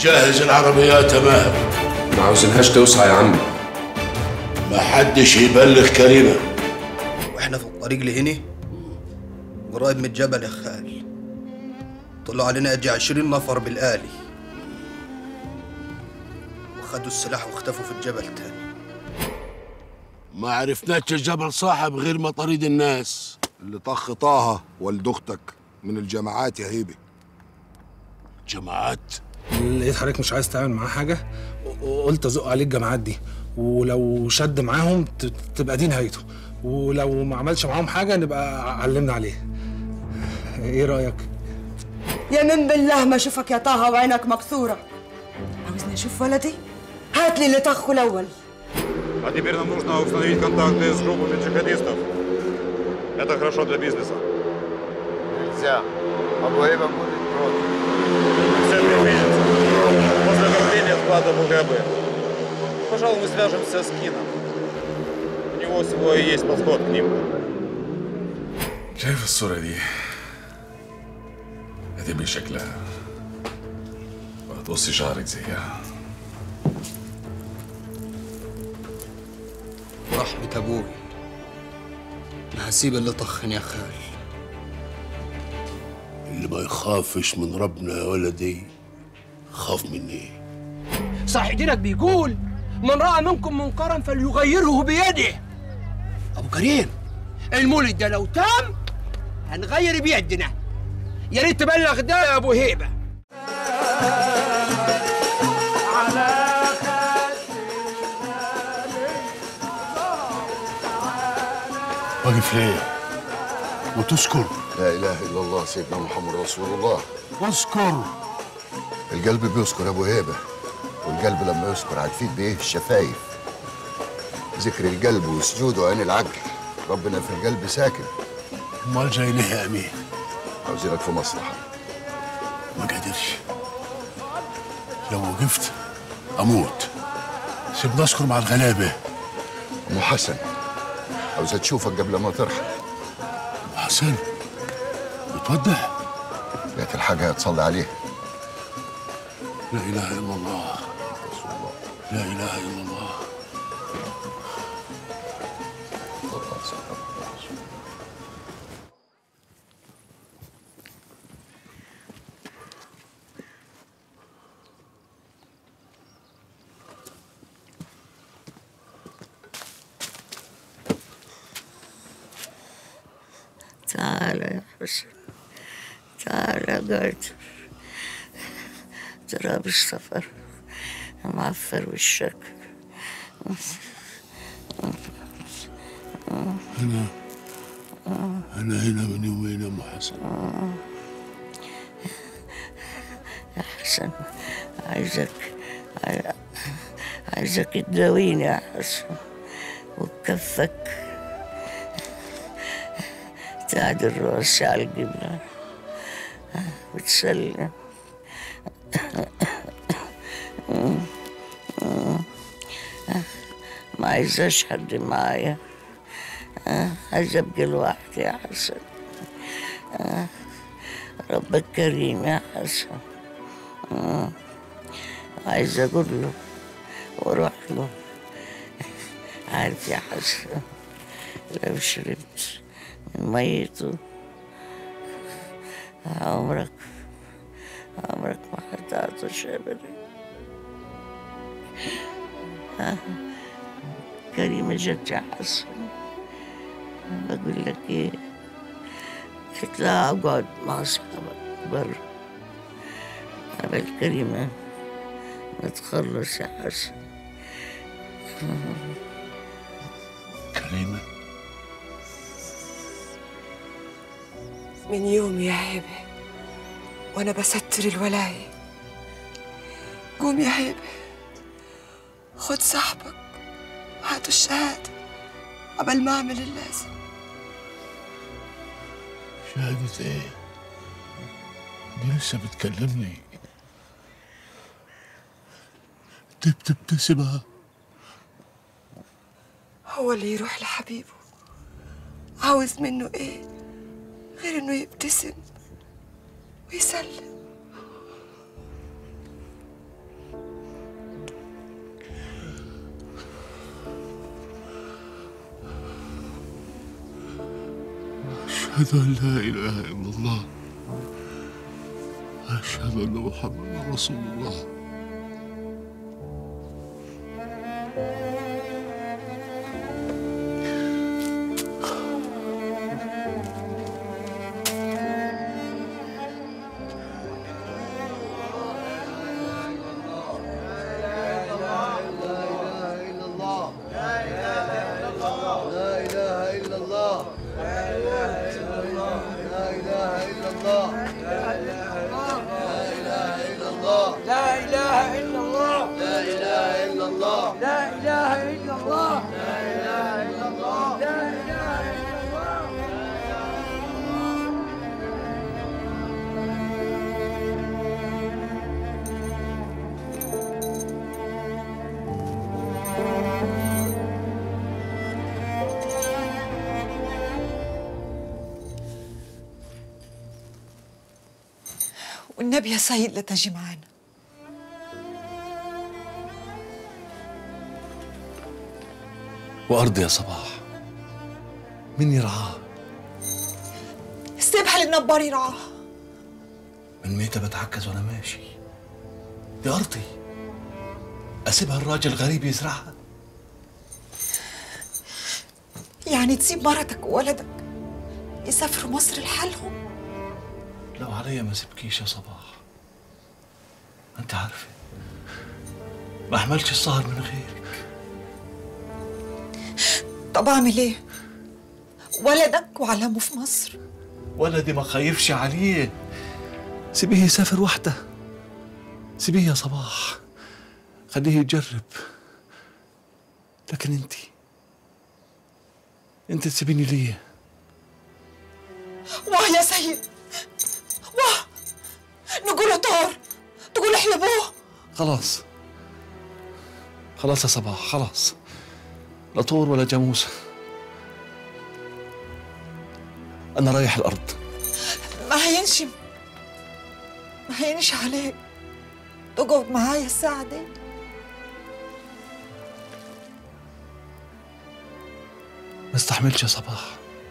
جهز العربيات يا ماهر ما عاوزينهاش توسع يا عمي ما حدش يبلغ كريمه واحنا في الطريق لهنا قريب من الجبل يا خال طلعوا علينا اجي عشرين نفر بالآلي وخدوا السلاح واختفوا في الجبل تاني ما عرفناش الجبل صاحب غير مطاريد الناس اللي طخ طه والد اختك من الجماعات يا هيبه جماعات لقيت حضرتك مش عايز تعمل معاه حاجه وقلت ازق عليه الجماعات دي ولو شد معاهم ت- تبقى دي نهايته ولو ما عملش معاهم حاجه نبقى علمنا عليه ايه رايك يمين بالله ما اشوفك يا طه وعينك مكسوره عاوزني اشوف ولدي هات لي اللي طخه الاول А теперь нам нужно установить контакты с группами джихадистов. Это хорошо для бизнеса. Нельзя. Абуэба будет против. Все предвидится. После ограбления склада в УГБ. Пожалуй, мы свяжемся с Кином. У него свой есть подход к ним. شايف الصورة دي هتبقي شكلها وهتقصي شعرك زيها ورحمة أبوي ما هسيب اللي طخني يا خال اللي ما يخافش من ربنا يا ولدي خاف مني صح دينك بيقول من رأى منكم منكرا فليغيره بيده أبو كريم المولد ده لو تام هنغير بيدنا يا ريت تبلغ ده يا أبو هيبة واقف ليه؟ وتذكر لا اله الا الله سيدنا محمد رسول الله اذكر القلب بيذكر ابو هيبه والقلب لما يذكر هتفيد بايه الشفايف ذكر القلب وسجوده وعين العقل ربنا في القلب ساكن امال جاي ليه يا امين؟ عاوزينك في مصلحه ما قادرش لو وقفت اموت سيبنا اذكر مع الغلابه ام حسن عاوزة تشوفك قبل ما ترحل حسن بتودع يا تلحقها تصلي عليه لا اله الا الله لا اله الا الله تعال يا حسن تعال يا قادر تراب السفر معفر وشك انا انا هنا من يومين يا ام حسن يا حسن عايزك عاي- عايزك تداويني يا حسن وبكفك تعدل راسي على القبلة وتسلم ما عايزاش حد معايا عايزة ابقى لوحدي يا حسن ربك كريم يا حسن عايزة أقول له وأروح له عارف يا حسن لو شربت من ميته عمرك عمرك ما هتعطش أبدا آه، كريمة جت يا حسن بقول لك إيه اطلع اقعد مع أصحابك برا قبل كريمة ما تخلص يا حسن كريمه من يوم يا هبه وانا بستر الولايه قوم يا هبه خد صاحبك هاتوا الشهاده قبل ما اعمل اللازم شهادة ايه؟ دي لسه بتكلمني انت بتبتسمها هو اللي يروح لحبيبه عاوز منه ايه غير انه يبتسم ويسلم أشهد أن لا إله إلا الله أشهد أن محمدا رسول الله لا اله الا الله لا اله الا الله لا اله الا الله لا اله الا الله لا اله الا الله والنبي يا سيد لا تجي معانا وأرض يا صباح من يرعاه سيبها للنبار يرعاها من ميتة بتعكز وأنا ماشي دي أرضي أسيبها الراجل غريب يزرعها يعني تسيب مرتك وولدك يسافروا مصر لحالهم لو عليا ما سيبكيش يا صباح أنت عارفة ما أحملش السهر من غيرك طب اعمل ايه ولدك وعلمه في مصر ولدي ما خايفش عليه سيبيه يسافر وحده سيبيه يا صباح خليه يجرب لكن انت انت تسيبيني ليه واه يا سيد واه نقول طار تقول احلبوه خلاص خلاص يا صباح خلاص لا طور ولا جاموسة أنا رايح الأرض ما هينشم ما هينش عليك تقعد معايا الساعة دي ما استحملش يا صباح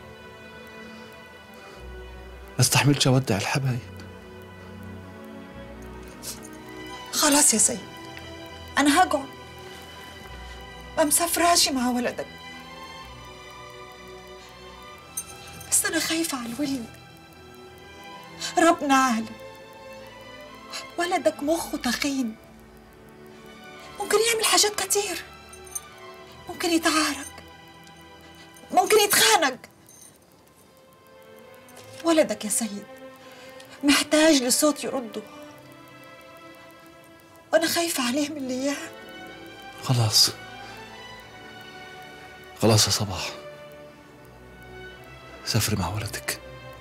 ما استحملش أودع الحبايب خلاص يا سيد أنا هقعد ما مسافراش مع ولدك بس أنا خايفة على الولد ربنا عالم ولدك مخه تخين ممكن يعمل حاجات كتير ممكن يتعارك ممكن يتخانق ولدك يا سيد محتاج لصوت يرده وانا خايفه عليه من الايام خلاص خلاص يا صباح سافري مع ولدك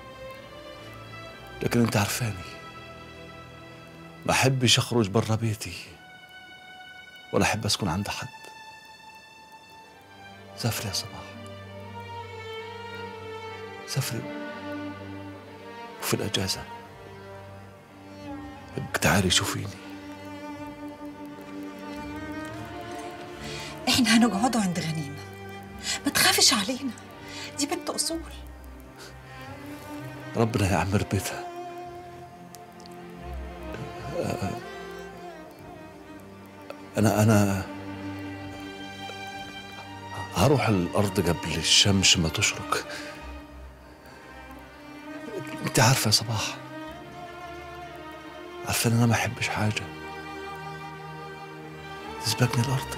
لكن انت عارفاني ما احبش اخرج برا بيتي ولا احب اسكن عند حد سافري يا صباح سافري وفي الاجازه ابقى تعالي شوفيني احنا هنقعدوا عند غنيمه ما تخافش علينا دي بنت اصول ربنا يعمر بيتها أنا أنا هروح الأرض قبل الشمس ما تشرق أنت عارفة يا صباح عارفة إن أنا ما أحبش حاجة تسبقني الأرض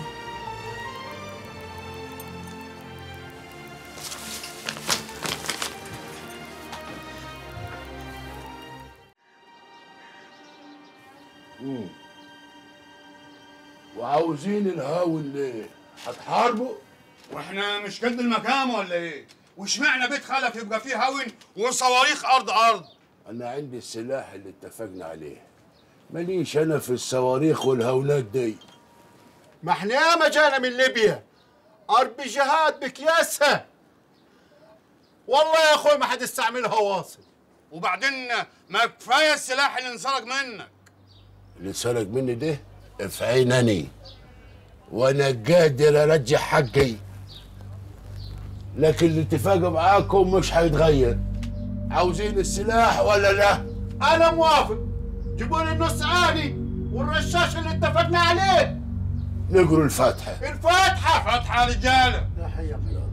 وعاوزين الهاون ليه؟ هتحاربوا؟ واحنا مش قد المكان ولا ايه؟ واشمعنى بيت خالك يبقى فيه هون وصواريخ ارض ارض؟ أنا عندي السلاح اللي اتفقنا عليه ماليش أنا في الصواريخ والهونات دي ما احنا ياما جانا من ليبيا ارض جهاد بكياسها والله يا اخوي ما حد استعملها واصل وبعدين ما كفايه السلاح اللي انسرق منك اللي سرق مني ده في عينني وأنا قادر أرجع حقي لكن الاتفاق معاكم مش هيتغير عاوزين السلاح ولا لا انا موافق جيبوا لي النص عالي والرشاش اللي اتفقنا عليه نقروا الفاتحه الفاتحه فاتحه رجاله لا حياك الله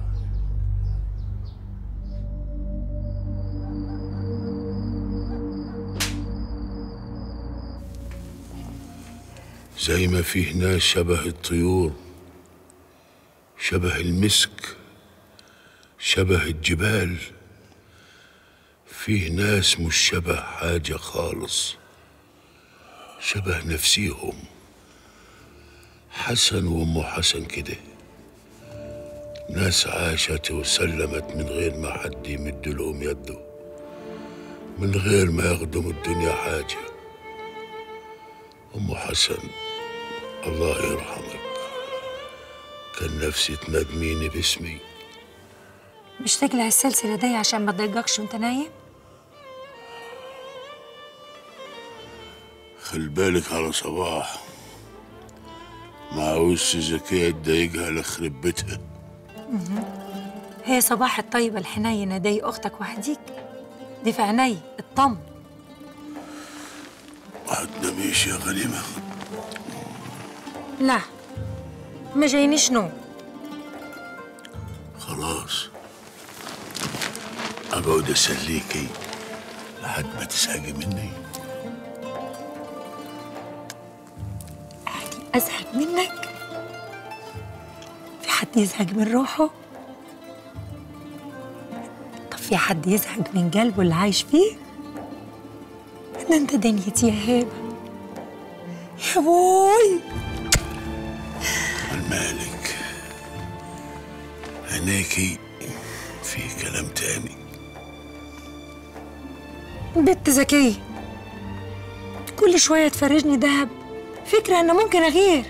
زي ما فيه ناس شبه الطيور شبه المسك شبه الجبال فيه ناس مش شبه حاجة خالص شبه نفسيهم حسن وأم حسن كده ناس عاشت وسلمت من غير ما حد يمد لهم يده من غير ما ياخدوا من الدنيا حاجة أم حسن الله يرحمك كان نفسي تندميني باسمي مش تقلع السلسلة دي عشان ما تضايقكش وانت نايم؟ خلي بالك على صباح ما عاوزش زكية تضايقها لخرب بيتها هي صباح الطيبة الحنينة دي أختك وحديك دي في عيني اطمن ما تناميش يا غنيمة لا ما جاينيش نوم خلاص أقعد أسليكي لحد ما تزهقي مني أزهق منك في حد يزهق من روحه طب في حد يزهق من قلبه اللي عايش فيه ده انت دنيتي يا هبه يا بوي المالك عينيكي في كلام تاني بنت ذكية كل شوية تفرجني دهب فكرة أنا ممكن أغير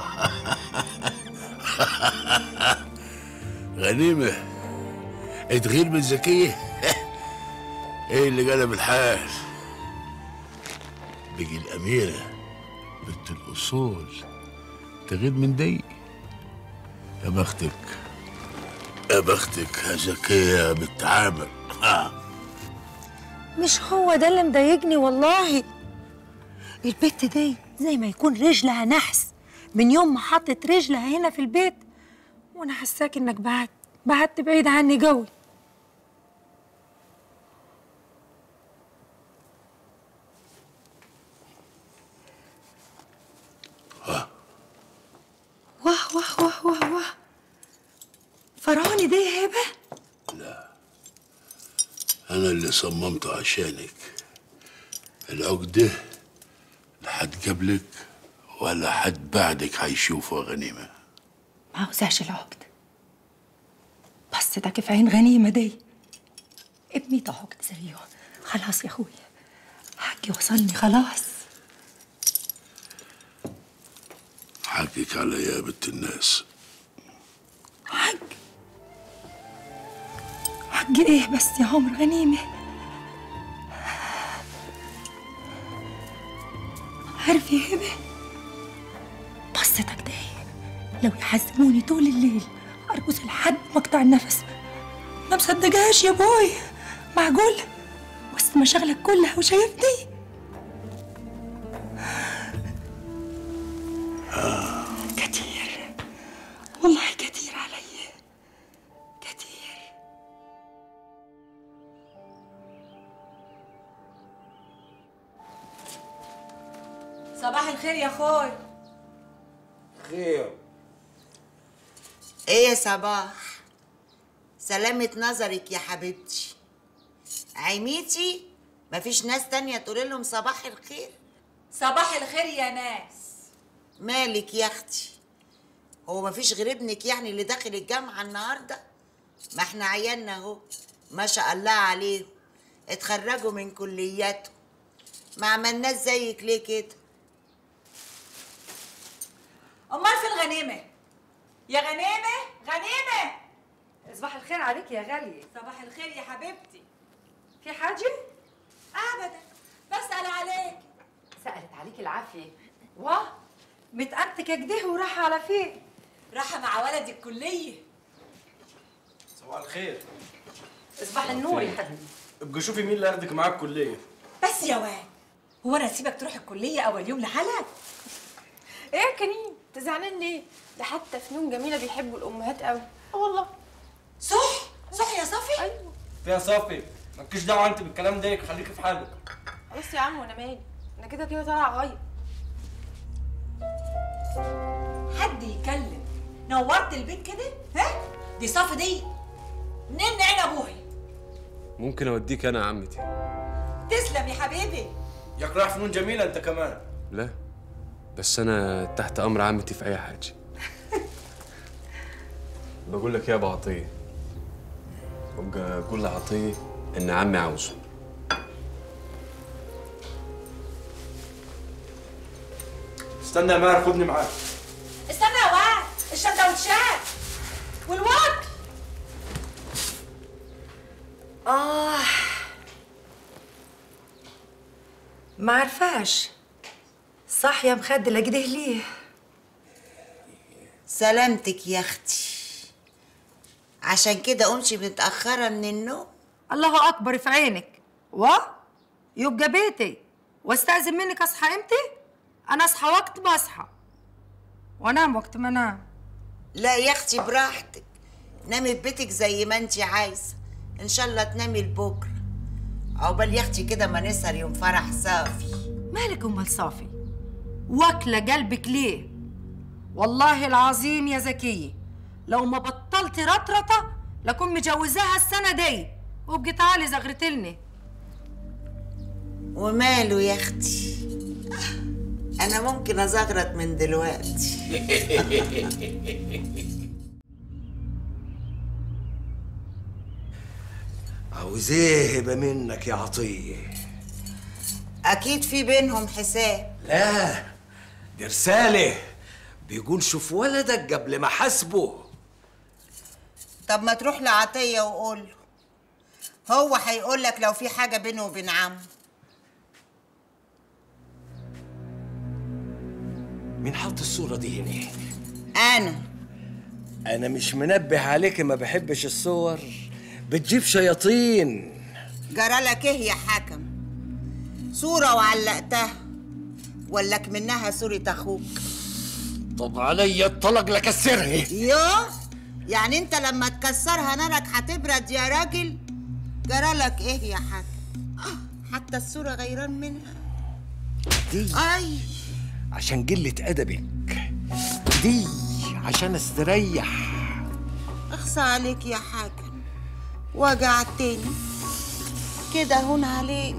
غنيمة تغير من زكية ايه اللي قلب الحال بقي الأميرة بنت الأصول تغير من دي يا بختك يا بختك يا زكية بالتعامل مش هو ده اللي مضايقني والله البت دي زي ما يكون رجلها نحس من يوم ما حطت رجلها هنا في البيت وانا حساك انك بعدت بعدت بعيد عني قوي واه واه واه واه واه فرعوني دي يا هبه أنا اللي صممته عشانك العقدة لا حد قبلك ولا حد بعدك هيشوفه غنيمة ما عاوزاش العقد بصتك في عين غنيمة دي ابني ده عقد زيه خلاص يا اخويا حقي وصلني خلاص حقك عليا يا بنت الناس حق حق ايه بس يا عمر غنيمة عارف يا هبة بصتك دي لو يحزنوني طول الليل ارقص لحد مقطع النفس ما مصدقهاش يا بوي معقول وسط مشاغلك كلها وشايفني كتير والله كتير علي كتير صباح الخير يا اخوي خير ايه يا صباح سلامة نظرك يا حبيبتي عيميتي مفيش ناس تانية تقول لهم صباح الخير صباح الخير يا ناس مالك يا اختي هو مفيش غير ابنك يعني اللي داخل الجامعة النهاردة ما احنا عيالنا اهو ما شاء الله عليهم اتخرجوا من كلياتهم ما عملناش زيك ليه كده امال في الغنيمه يا غنيمه غنيمه صباح الخير عليك يا غالية صباح الخير يا حبيبتي في حاجة؟ ابدا بسال عليك سألت عليك العافية واه متأنتك كده وراح على فين؟ راحه مع ولدي الكليه صباح الخير صباح النور يا حبيبي ابقى شوفي مين اللي هياخدك معاك الكليه بس يا واد هو انا اسيبك تروح الكليه اول يوم لحالك ايه يا كريم انت زعلان ليه ده حتى فنون جميله بيحبوا الامهات قوي اه والله صح صح يا صفي ايوه فيها صافي مالكيش دعوه انت بالكلام ده خليكي في حالك خلاص يا عم وانا مالي انا كده كده طالعه اغير حد يتكلم نورت البيت كده ها دي صفي دي منين عين ابوها ممكن اوديك انا يا عمتي تسلم يا حبيبي ياك رايح فنون جميله انت كمان لا بس انا تحت امر عمتي في اي حاجه بقول لك يا ابو عطيه ابقى قول لعطيه ان عمي عاوزه استنى يا ماهر خدني معاك استنى يا واد السندوتشات والوكل آه ما عرفاش صح يا مخدلة كده ليه سلامتك يا اختي عشان كده قمشي متأخرة من النوم الله أكبر في عينك و يبقى بيتي واستأذن منك أصحى إمتى؟ أنا أصحى وقت ما أصحى وأنام وقت ما أنام لا يا اختي براحتك نامي في بيتك زي ما انت عايزة ان شاء الله تنامي لبكرة عقبال يا اختي كده ما نسهر يوم فرح صافي مالك أم الصافي واكلة قلبك ليه؟ والله العظيم يا زكية لو ما بطلت رطرطة لكون مجوزاها السنة دي وابقي تعالي زغرتلني وماله يا اختي انا ممكن ازغرط من دلوقتي عاوز ايه يبقى منك يا عطيه اكيد في بينهم حساب لا دي رساله بيقول شوف ولدك قبل ما حاسبه طب ما تروح لعطية وقول له هو هيقول لك لو في حاجة بينه وبين عمه مين حط الصوره دي هنا انا انا مش منبه عليك ما بحبش الصور بتجيب شياطين جرالك ايه يا حكم صورة وعلقتها ولك منها صورة اخوك طب عليا الطلق لكسرها يو يعني انت لما تكسرها نارك هتبرد يا راجل جرالك ايه يا حكم آه، حتى الصورة غيران منها دي اي عشان قلة أدبك دي عشان استريح اخصى عليك يا حاكم وجعتني كده هون عليك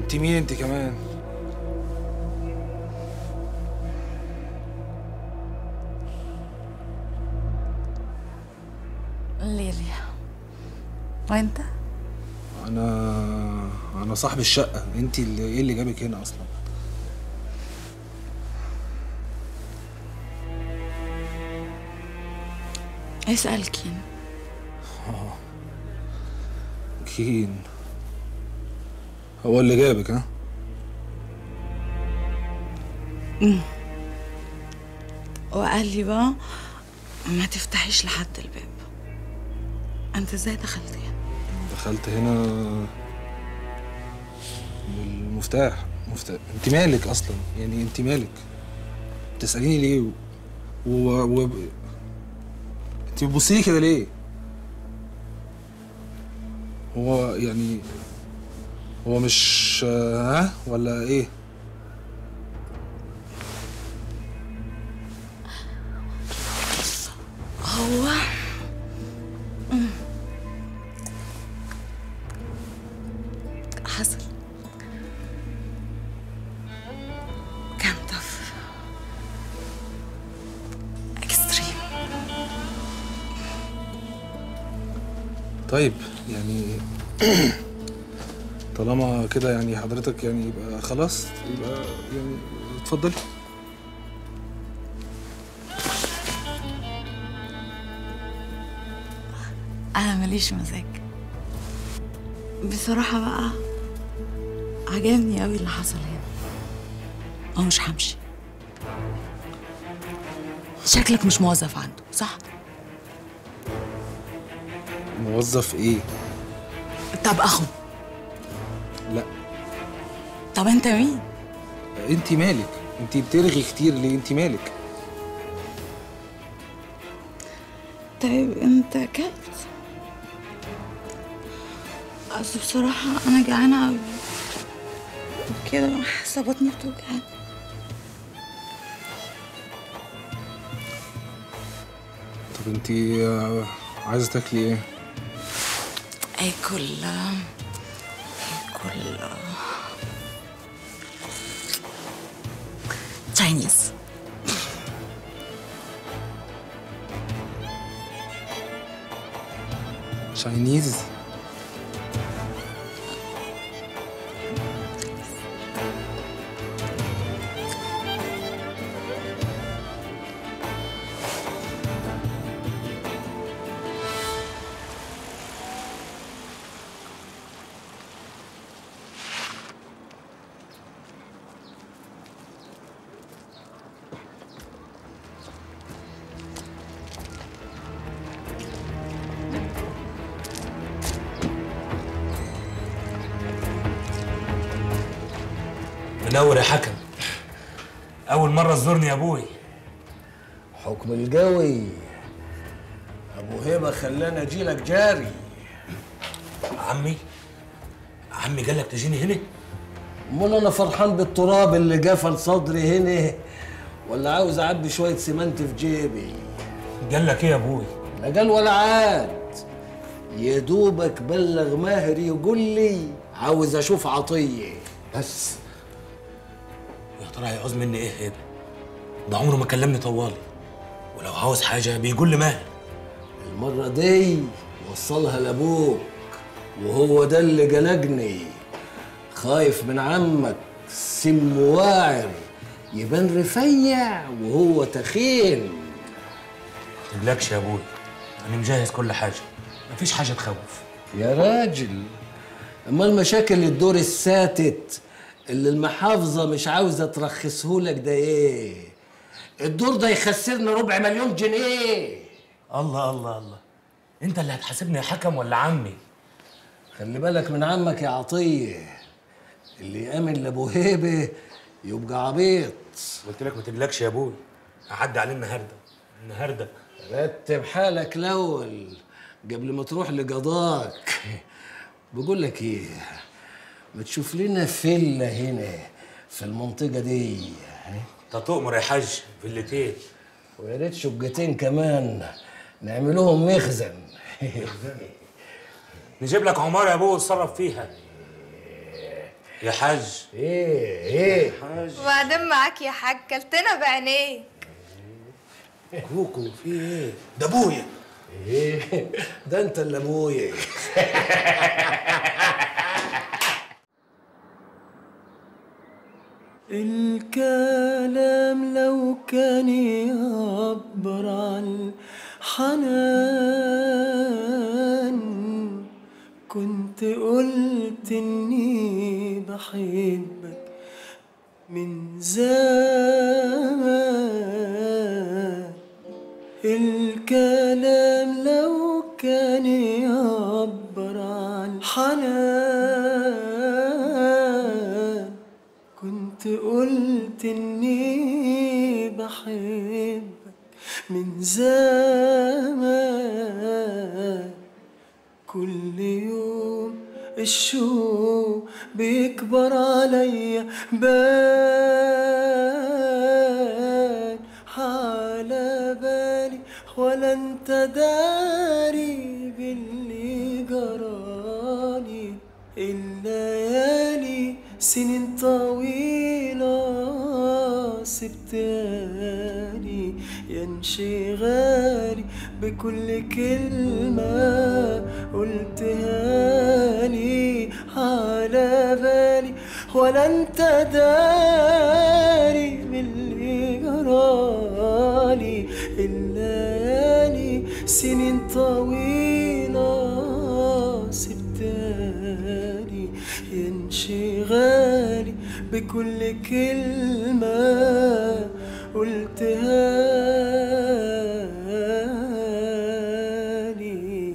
انت مين انت كمان ليليا وانت انا انا صاحب الشقه انت اللي ايه اللي جابك هنا اصلا اسأل كين آه. كين هو اللي جابك ها أمم. وقال لي بقى ما تفتحيش لحد الباب انت ازاي دخلت هنا دخلت هنا بالمفتاح مفتاح انت مالك اصلا يعني انت مالك تساليني ليه و, و... و... انت بتبصي لي كده ليه هو يعني هو مش ها ولا ايه هو أمم. حصل كان طف اكستريم طيب يعني طالما كده يعني حضرتك يعني يبقى خلاص يبقى يعني اتفضلي انا ماليش مزاج بصراحة بقى عجبني قوي اللي حصل هنا او مش همشي شكلك مش موظف عنده صح موظف ايه طب اخو لا طب انت مين انت مالك انت بترغي كتير ليه انت مالك طيب انت اكلت اصل بصراحة انا جعانة قوي كده حاسة بطني بتوجعني طب انت آه، عايزه تاكلي ايه اكل اكل تشاينيز تشاينيز منور يا حكم اول مره تزورني يا ابوي حكم الجوي ابو هيبه خلاني اجيلك جاري عمي عمي قال لك تجيني هنا امال انا فرحان بالتراب اللي جفل صدري هنا ولا عاوز اعبي شويه سمنت في جيبي قال لك ايه يا ابوي لا قال ولا عاد يا دوبك بلغ ماهر يقول لي عاوز اشوف عطيه بس يا ترى هيعوز مني ايه هيبه ده عمره ما كلمني طوالي ولو عاوز حاجه بيقول لي ماهر المره دي وصلها لابوك وهو ده اللي جلجني خايف من عمك سم واعر يبان رفيع وهو تخين تقلقش يا ابوي انا مجهز كل حاجه مفيش حاجه تخوف يا راجل امال مشاكل الدور الساتت اللي المحافظه مش عاوزه ترخصهولك ده ايه الدور ده يخسرنا ربع مليون جنيه الله الله الله انت اللي هتحاسبني يا حكم ولا عمي خلي بالك من عمك يا عطيه اللي يامن لابو هيبه يبقى عبيط قلت لك ما تقلقش يا ابوي هعدي عليه النهارده النهارده رتب حالك الاول قبل ما تروح لقضاك بقول لك ايه ما تشوف لنا فيلا هنا في المنطقه دي انت تؤمر يا حاج فيلتين ويا ريت شقتين كمان نعملوهم مخزن نجيب لك عماره يا ابوي وتصرف فيها يا حاج ايه ايه وبعدين معاك يا حاج كلتنا بعينيك كوكو في ايه ده ابويا ايه ده انت اللي ابويا الكلام لو كان يعبر عن حنان كنت قلت اني بحبك من زمان الكلام لو كان يعبر عن حنان كنت قلت اني بحبك من زمان كل يوم الشوق بيكبر عليا بان على بالي ولا انت داري باللي جرالي الليالي سنين طويلة سبتاني يا انشغالي بكل كلمة قلتها لي على بالي ولا انت داري باللي جرالي الليالي سنين طويلة سبتاني يا انشغالي بكل كلمة قلتها لي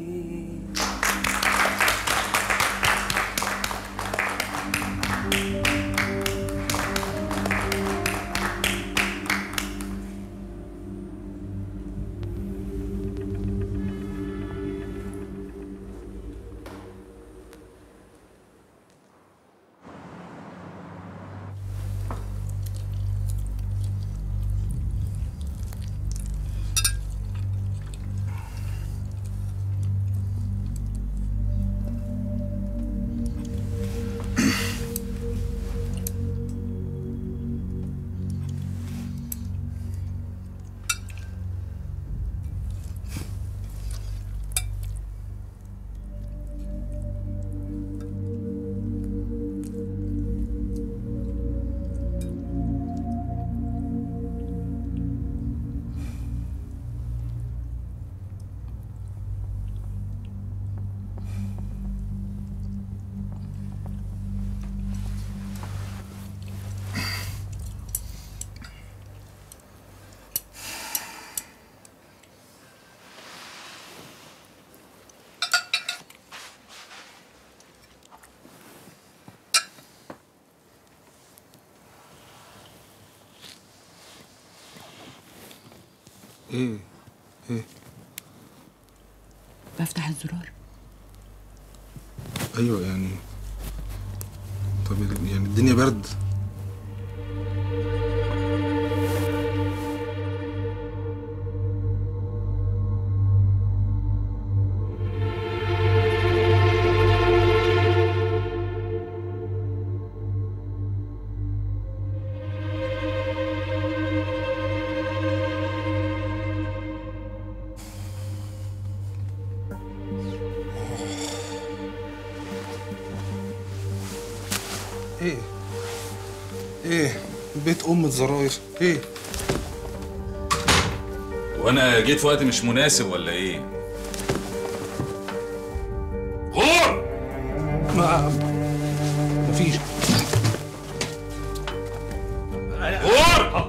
ايه ايه بفتح الزرار ايوه يعني طب ال- يعني الدنيا برد ايه ايه بيت ام الزراير ايه وانا جيت في وقت مش مناسب ولا ايه؟ غور ما مفيش غور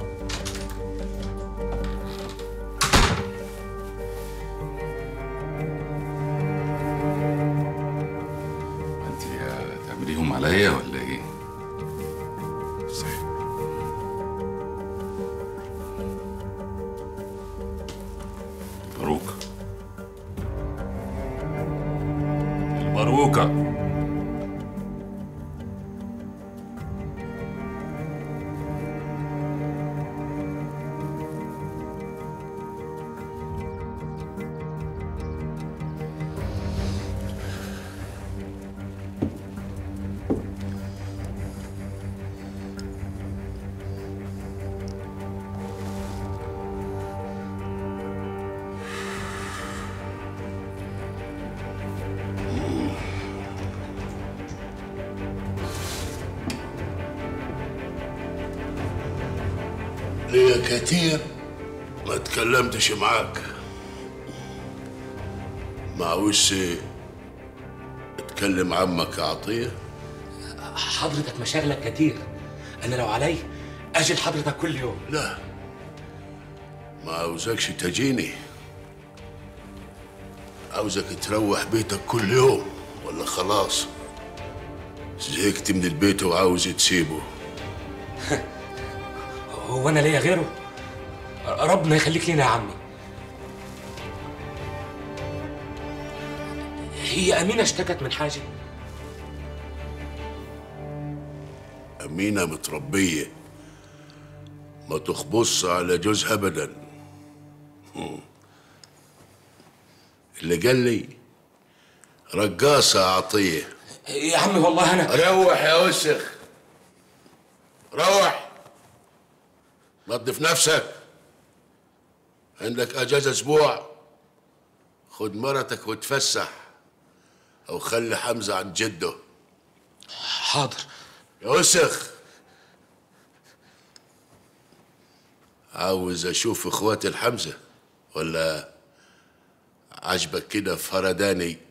انت هتعمليهم عليا ولا ايه؟ صحيح الباروكة الباروكة ليا كتير ما اتكلمتش معاك معوش اتكلم عمك يا عطيه حضرتك مشاغلك كتير انا لو علي اجي لحضرتك كل يوم لا ما عاوزكش تجيني عاوزك تروح بيتك كل يوم ولا خلاص زهقت من البيت وعاوز تسيبه هو انا ليا غيره ربنا يخليك لينا يا عمي هي امينه اشتكت من حاجه أمينة متربية ما تخبص على جوزها أبدا هم. اللي قال لي رقاصة عطية يا عمي والله انا روح يا وسخ روح نظف نفسك عندك اجازه اسبوع خد مرتك وتفسح او خلي حمزه عند جده حاضر يا وسخ عاوز اشوف اخواتي الحمزه ولا عجبك كده فرداني